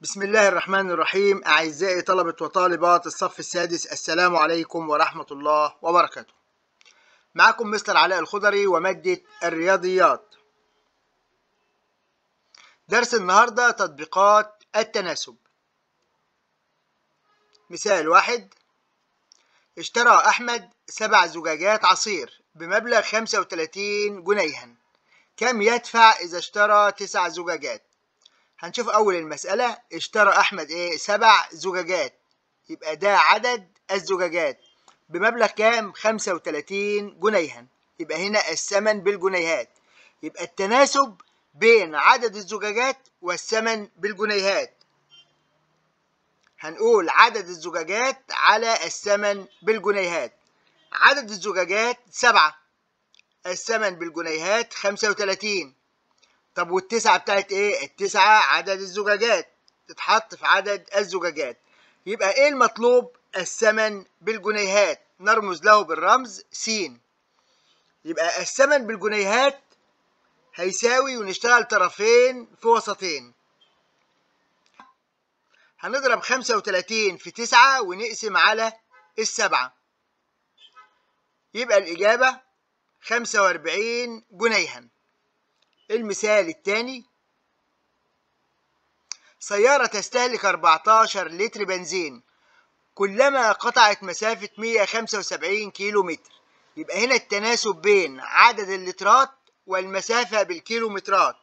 بسم الله الرحمن الرحيم أعزائي طلبة وطالبات الصف السادس السلام عليكم ورحمة الله وبركاته معكم مستر علاء الخضري ومادة الرياضيات درس النهاردة تطبيقات التناسب مثال واحد اشترى أحمد سبع زجاجات عصير بمبلغ 35 جنيها كم يدفع إذا اشترى تسع زجاجات هنشوف أول المسألة اشترى أحمد إيه سبع زجاجات يبقى ده عدد الزجاجات بمبلغ كام 35 جنيها يبقى هنا الثمن بالجنيهات يبقى التناسب بين عدد الزجاجات والثمن بالجنيهات هنقول عدد الزجاجات على الثمن بالجنيهات عدد الزجاجات سبعة الثمن بالجنيهات 35 طب والتسعة بتاعت ايه؟ التسعة عدد الزجاجات تتحط في عدد الزجاجات يبقى ايه المطلوب؟ الثمن بالجنيهات نرمز له بالرمز س يبقى الثمن بالجنيهات هيساوي ونشتغل طرفين في وسطين هنضرب 35 في 9 ونقسم على السبعة يبقى الإجابة 45 جنيها المثال الثاني سيارة تستهلك 14 لتر بنزين كلما قطعت مسافة 175 كيلو متر يبقى هنا التناسب بين عدد اللترات والمسافة بالكيلومترات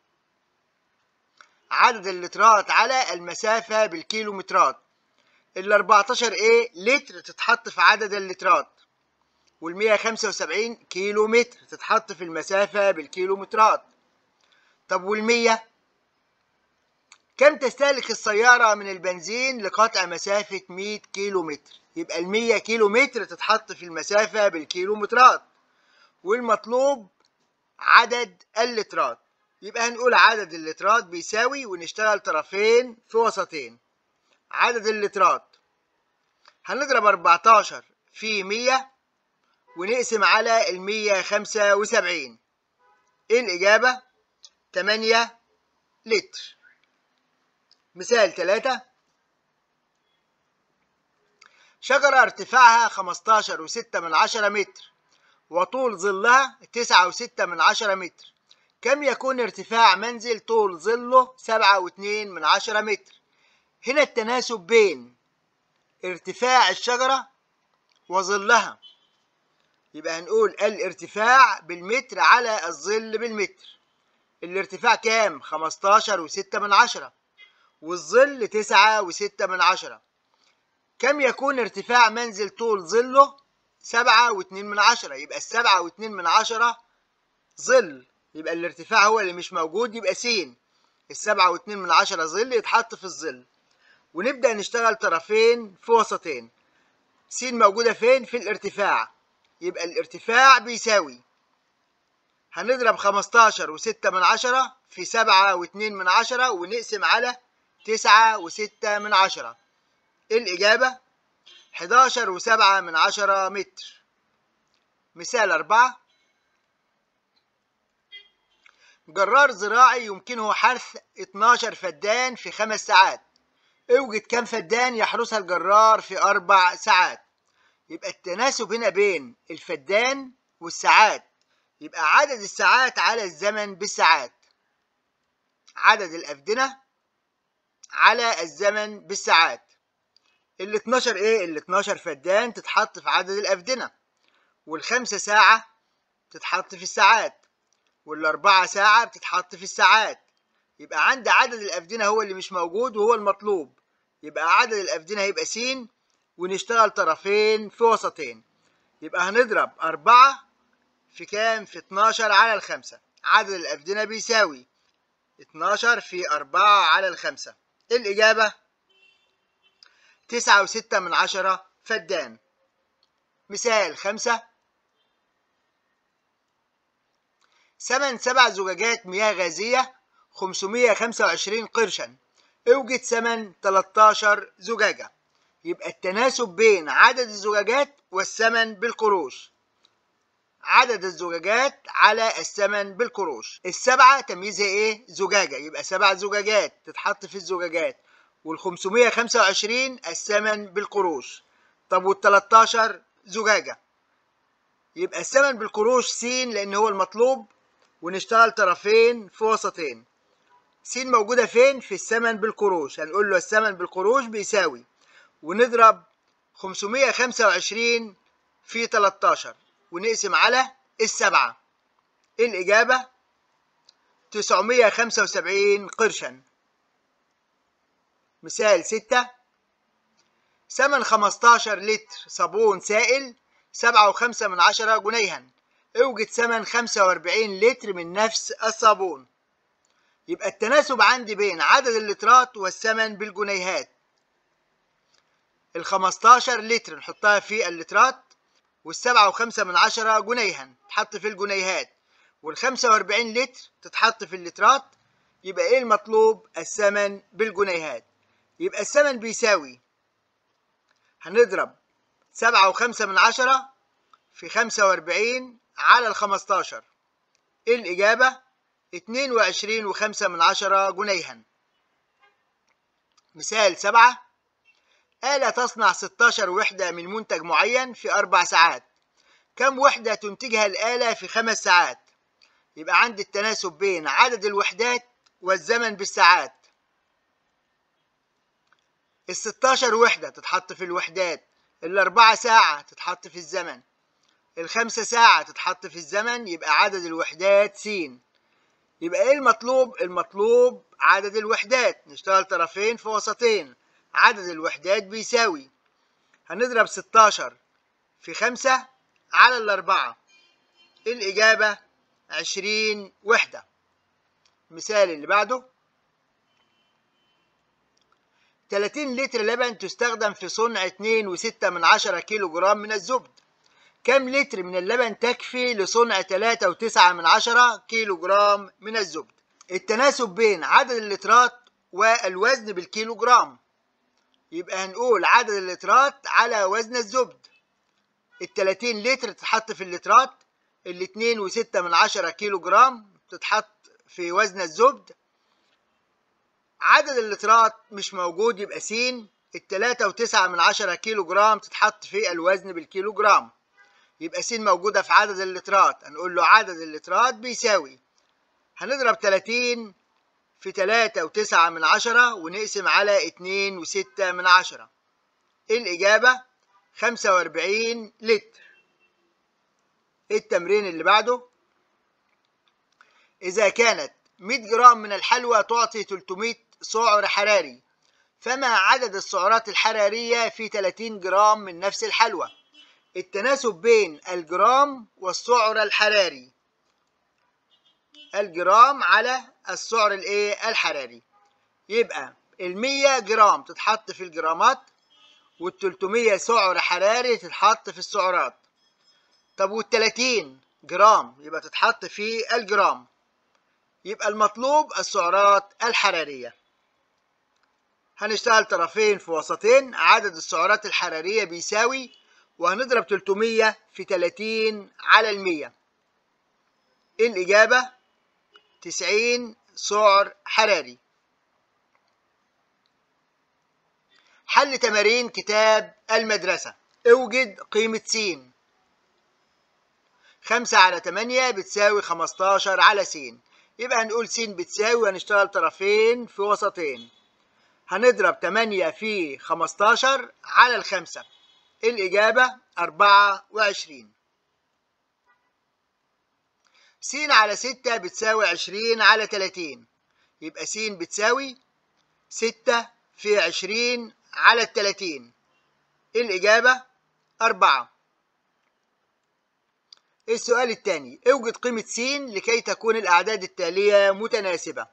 عدد اللترات على المسافة بالكيلومترات ال 14 ايه لتر تتحط في عدد اللترات وال 175 كيلو متر تتحط في المسافة بالكيلومترات طب والمية كم تستهلك السيارة من البنزين لقطع مسافة 100 كيلو متر يبقى ال 100 كيلو متر تتحط في المسافة بالكيلومترات والمطلوب عدد اللترات يبقى هنقول عدد اللترات بيساوي ونشتغل طرفين في وسطين عدد اللترات هنضرب 14 في 100 ونقسم على ال 175 ايه الإجابة؟ 8 لتر مثال 3 شجرة ارتفاعها 15 وستة من عشرة متر وطول ظلها تسعة وستة من عشرة متر كم يكون ارتفاع منزل طول ظله سبعة واتنين من عشرة متر هنا التناسب بين ارتفاع الشجرة وظلها يبقى هنقول الارتفاع بالمتر على الظل بالمتر الارتفاع كام 15 وستة من عشرة والظل تسعة وستة من عشرة كم يكون ارتفاع منزل طول ظله سبعة واتنين من عشرة يبقى السبعة واتنين من عشرة ظل يبقى الارتفاع هو اللي مش موجود يبقى س السبعة واتنين من عشرة ظل يتحط في الظل ونبدأ نشتغل طرفين في وسطين س موجودة فين في الارتفاع يبقى الارتفاع بيساوي هنضرب 15 وستة من عشرة في سبعة واتنين من عشرة ونقسم على تسعة وستة من عشرة الإجابة 11 وسبعة من عشرة متر مثال أربعة جرار زراعي يمكنه حرث 12 فدان في خمس ساعات اوجد كم فدان يحرسها الجرار في أربع ساعات يبقى التناسب هنا بين الفدان والساعات يبقى عدد الساعات على الزمن بالساعات عدد الأفدنة على الزمن بالساعات ال 12 ايه ال 12 فدان تتحط في عدد الأفدنة والخمسة ساعة تتحط في الساعات والأربعة ساعة بتتحط في الساعات يبقى عند عدد الأفدنة هو اللي مش موجود وهو المطلوب يبقى عدد الأفدنة هيبقى س ونشتغل طرفين في وسطين يبقى هنضرب أربعة في كام؟ في 12 على الخمسة عدد الأفدنة بيساوي 12 في 4 على الخمسة الإجابة تسعة وستة من عشرة فدان مثال خمسة ثمن سبع زجاجات مياه غازية 525 قرشا اوجد ثمن 13 زجاجة يبقى التناسب بين عدد الزجاجات والثمن بالقروش عدد الزجاجات على الثمن بالقروش السبعة تمييزها ايه زجاجة يبقى سبع زجاجات تتحط في الزجاجات وال 525 الثمن بالقروش طب وال 13 زجاجة يبقى الثمن بالقروش س لأن هو المطلوب ونشتغل طرفين في وسطين س موجودة فين؟ في الثمن بالقروش هنقول له الثمن بالقروش بيساوي ونضرب 525 في 13 ونقسم على السبعة الإجابة 975 قرشا مثال 6 ثمن 15 لتر صابون سائل 7.5 من عشرة جنيها اوجد ثمن 45 لتر من نفس الصابون يبقى التناسب عندي بين عدد اللترات والثمن بالجنيهات ال 15 لتر نحطها في اللترات والسبعة وخمسة من عشرة جنيها تحط في الجنيهات والخمسة واربعين لتر تتحط في اللترات يبقى ايه المطلوب الثمن بالجنيهات يبقى الثمن بيساوي هنضرب سبعة وخمسة من عشرة في خمسة واربعين على الخمستاشر الإجابة اتنين وعشرين وخمسة من عشرة جنيها مثال سبعة آلة تصنع 16 وحدة من منتج معين في أربع ساعات كم وحدة تنتجها الآلة في خمس ساعات يبقى عندي التناسب بين عدد الوحدات والزمن بالساعات ال 16 وحدة تتحط في الوحدات الأربعة ساعة تتحط في الزمن الخمسة ساعة تتحط في الزمن يبقى عدد الوحدات س يبقى ايه المطلوب؟ المطلوب عدد الوحدات نشتغل طرفين في وسطين عدد الوحدات بيساوي هنضرب 16 في 5 على الأربعة الإجابة 20 وحدة مثال اللي بعده 30 لتر لبن تستخدم في صنع 2.6 من عشرة كيلو جرام من الزبد كم لتر من اللبن تكفي لصنع 3.9 من عشرة كيلو جرام من الزبد التناسب بين عدد اللترات والوزن بالكيلو جرام يبقى هنقول عدد اللترات على وزن الزبد ال 30 لتر تتحط في اللترات ال 2.6 من عشرة كيلو جرام تتحط في وزن الزبد عدد اللترات مش موجود يبقى س التلاتة وتسعة من عشرة كيلو جرام تتحط في الوزن بالكيلو جرام يبقى س موجودة في عدد اللترات هنقول له عدد اللترات بيساوي هنضرب 30 في تلاتة وتسعة من عشرة ونقسم على اتنين وستة من عشرة الإجابة خمسة وأربعين لتر التمرين اللي بعده إذا كانت 100 جرام من الحلوى تعطي 300 سعر حراري فما عدد السعرات الحرارية في 30 جرام من نفس الحلوى التناسب بين الجرام والسعر الحراري الجرام على السعر الايه الحراري يبقى ال100 جرام تتحط في الجرامات وال300 سعر حراري تتحط في السعرات طب وال30 جرام يبقى تتحط في الجرام يبقى المطلوب السعرات الحرارية هنشتغل طرفين في وسطين عدد السعرات الحرارية بيساوي وهنضرب 300 في 30 على المية الإجابة 90 سعر حراري حل تمارين كتاب المدرسة اوجد قيمة س خمسة على تمانية بتساوي خمستاشر على س يبقى هنقول س بتساوي هنشتغل طرفين في وسطين هنضرب تمانية في خمستاشر على الخمسة الإجابة أربعة وعشرين س على ستة بتساوي عشرين على تلاتين يبقى س بتساوي ستة في عشرين على التلاتين الإجابة أربعة السؤال الثاني اوجد قيمة س لكي تكون الأعداد التالية متناسبة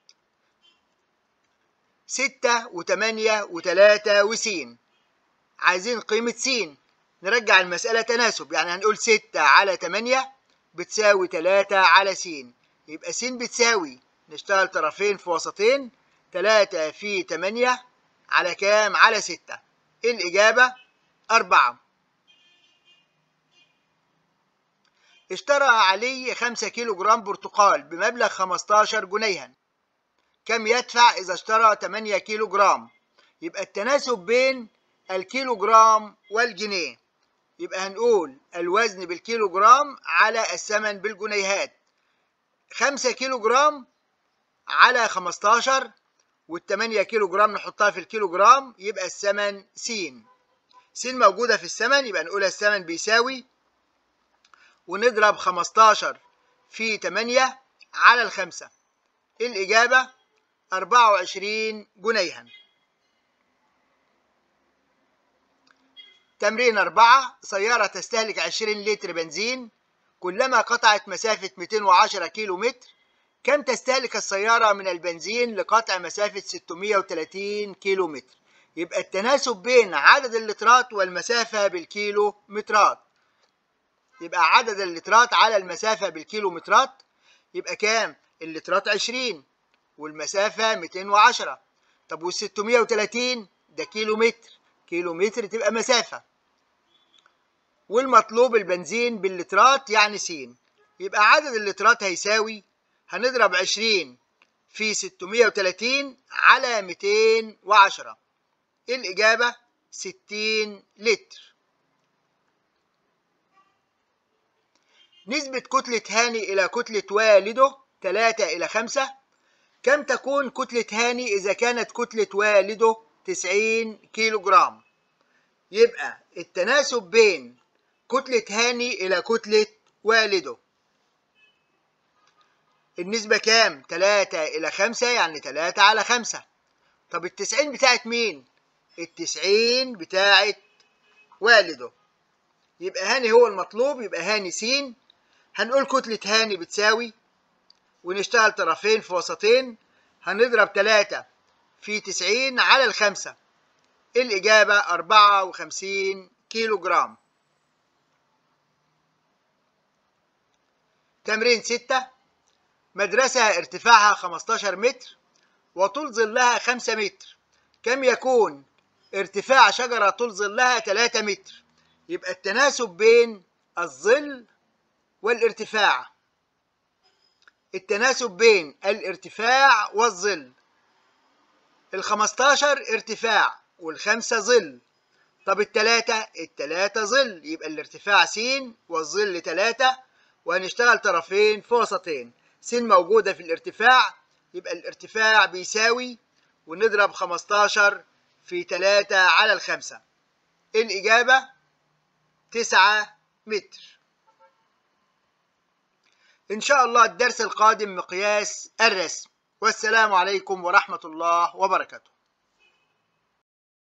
ستة وتمانية وتلاتة وس عايزين قيمة س نرجع المسألة تناسب يعني هنقول ستة على تمانية بتساوي تلاتة على س يبقى س بتساوي نشتغل طرفين في وسطين تلاتة في تمانية على كام؟ على ستة الإجابة أربعة اشترى علي خمسة كيلو جرام برتقال بمبلغ خمستاشر جنيها كم يدفع إذا اشترى تمانية كيلو جرام؟ يبقى التناسب بين الكيلو جرام والجنيه يبقى هنقول الوزن بالكيلو جرام على الثمن بالجنيهات خمسة كيلو جرام على خمستاشر والتمانية كيلو جرام نحطها في الكيلو جرام يبقى الثمن س س موجودة في الثمن يبقى نقول الثمن بيساوي ونضرب خمستاشر في تمانية على الخمسة الإجابة أربعة وعشرين جنيها تمرين أربعة سيارة تستهلك 20 لتر بنزين كلما قطعت مسافة 210 كيلو متر كم تستهلك السيارة من البنزين لقطع مسافة 630 كيلو متر يبقى التناسب بين عدد اللترات والمسافة بالكيلو مترات يبقى عدد اللترات على المسافة بالكيلو مترات يبقى كام اللترات 20 والمسافة 210 طب وال 630 ده كيلو متر كيلو متر تبقى مسافة والمطلوب البنزين باللترات يعني س يبقى عدد اللترات هيساوي هنضرب 20 في 630 على 210 الإجابة 60 لتر نسبة كتلة هاني إلى كتلة والده 3 إلى 5 كم تكون كتلة هاني إذا كانت كتلة والده 90 كيلو جرام يبقى التناسب بين كتلة هاني إلى كتلة والده النسبة كام؟ 3 إلى 5 يعني 3 على 5 طب التسعين بتاعت مين؟ التسعين بتاعت والده يبقى هاني هو المطلوب يبقى هاني س هنقول كتلة هاني بتساوي ونشتغل طرفين في وسطين هنضرب 3 في 90 على الخمسة الإجابة 54 كيلو جرام تمرين 6 مدرسة ارتفاعها 15 متر وطول ظلها 5 متر كم يكون ارتفاع شجرة طول ظلها 3 متر يبقى التناسب بين الظل والارتفاع التناسب بين الارتفاع والظل ال 15 ارتفاع والخمسة ظل طب التلاتة التلاتة ظل يبقى الارتفاع س والظل تلاتة وهنشتغل طرفين في وسطين س موجودة في الارتفاع يبقى الارتفاع بيساوي ونضرب 15 في 3 على الخمسة الإجابة 9 متر إن شاء الله الدرس القادم مقياس الرسم والسلام عليكم ورحمة الله وبركاته